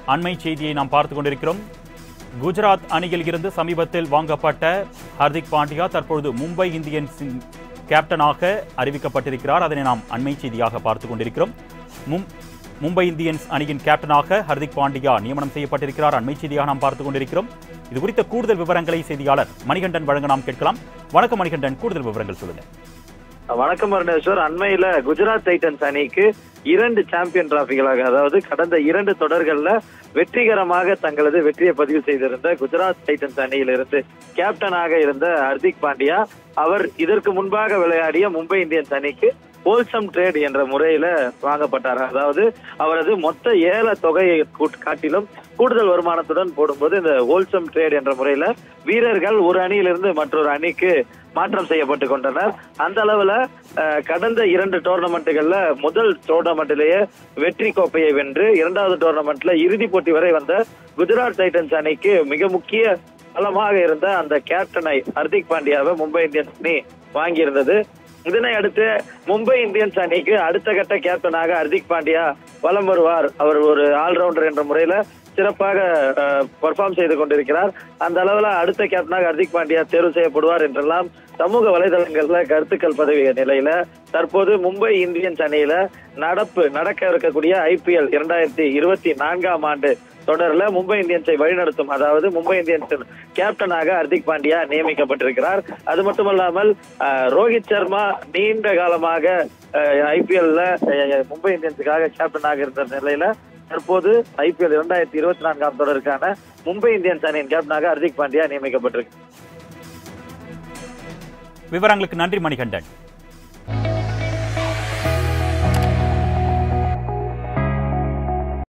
அண்மை செய்தியை நாம் பார்த்து கொண்டிருக்கிறோம் குஜராத் அணியில் இருந்து சமீபத்தில் வாங்கப்பட்ட ஹர்திக் பாண்டியா தற்பொழுது மும்பை இந்தியன்ஸின் கேப்டனாக அறிவிக்கப்பட்டிருக்கிறார் அதனை நாம் அண்மை செய்தியாக பார்த்து கொண்டிருக்கிறோம் மும் மும்பை இந்தியன்ஸ் அணியின் கேப்டனாக ஹர்திக் பாண்டியா நியமனம் செய்யப்பட்டிருக்கிறார் அண்மை செய்தியாக நாம் பார்த்து கொண்டிருக்கிறோம் இது குறித்த கூடுதல் விவரங்களை செய்தியாளர் மணிகண்டன் வழங்க நாம் கேட்கலாம் வணக்கம் மணிகண்டன் கூடுதல் விவரங்கள் சொல்லுங்க வணக்கம் அருணேஸ்வர் அண்மையில குஜராத் டைட்டன்ஸ் அணிக்கு இரண்டு சாம்பியன் டிராபிகளாக அதாவது கடந்த இரண்டு தொடர்கள்ல வெற்றிகரமாக தங்களது வெற்றியை பதிவு செய்திருந்த குஜராத் டைட்டன்ஸ் அணியிலிருந்து கேப்டனாக இருந்த ஹர்திக் பாண்டியா அவர் இதற்கு முன்பாக விளையாடிய மும்பை இந்தியன்ஸ் அணிக்கு ஹோல்சம் ட்ரேட் என்ற முறையில வாங்கப்பட்டார் அதாவது அவரது மொத்த ஏல தொகையை கூட்- காட்டிலும் கூடுதல் வருமானத்துடன் போடும்போது இந்த ஹோல்சம் ட்ரேட் என்ற முறையில வீரர்கள் ஒரு அணியிலிருந்து மற்றொரு அணிக்கு மாற்றம் செய்யப்பட்டு கொண்டனர் அந்த அளவுல அஹ், கடந்த இரண்டு டோர்னமெண்ட்டுகள்ல முதல் டோர்னமெண்ட்டிலேயே வெற்றி கோப்பையை வென்று இரண்டாவது டோர்னமெண்ட்ல இறுதிப் போட்டி வரை வந்த குஜராத் டைட்டன்ஸ் அணிக்கு மிக முக்கிய பலமாக இருந்த அந்த கேப்டனை ஹர்திக் பாண்டியாவை மும்பை இந்தியன்ஸ் அணி வாங்கியிருந்தது இதனை அடுத்து மும்பை இந்தியன்ஸ் அணிக்கு அடுத்த கட்ட கேப்டனாக ஹர்திக் பாண்டியா வலம் வருவார் அவர் ஒரு ஆல்ரவுண்டர் என்ற முறையில சிறப்பாக பெர்ஃபார்ம் செய்து கொண்டிருக்கிறார் அந்த அளவுல அடுத்த கேப்டனாக ஹர்திக் பாண்டியா தேர்வு செய்யப்படுவார் என்றெல்லாம் சமூக வலைதளங்கள்ல கருத்துக்கள் பதவிய நிலையில தற்போது மும்பை இந்தியன்ஸ் அணியில நடப்பு நடக்க இருக்கக்கூடிய ஐபிஎல் இரண்டாயிரத்தி இருபத்தி நான்காம் ஆண்டு தொடர்ல மும்பை இந்தியன்ஸை வழிநடத்தும் அதாவது மும்பை இந்தியன்ஸின் கேப்டனாக ஹர்திக் பாண்டியா நியமிக்கப்பட்டிருக்கிறார் அது மட்டுமல்லாமல் அஹ், ரோஹித் சர்மா நீண்ட காலமாக ஐபிஎல்ல மும்பை இந்தியன்ஸுக்காக கேப்டனாக இருந்த நிலையில தற்போது ஐபிஎல் இரண்டாயிரத்தி இருபத்தி நான்காம் தொடருக்கான மும்பை இந்தியன்ஸ் அணியின் கேப்டனாக ஹர்திக் பாண்டியா நியமிக்கப்பட்டிருக்கு விவரங்களுக்கு நன்றி மணிகண்டன்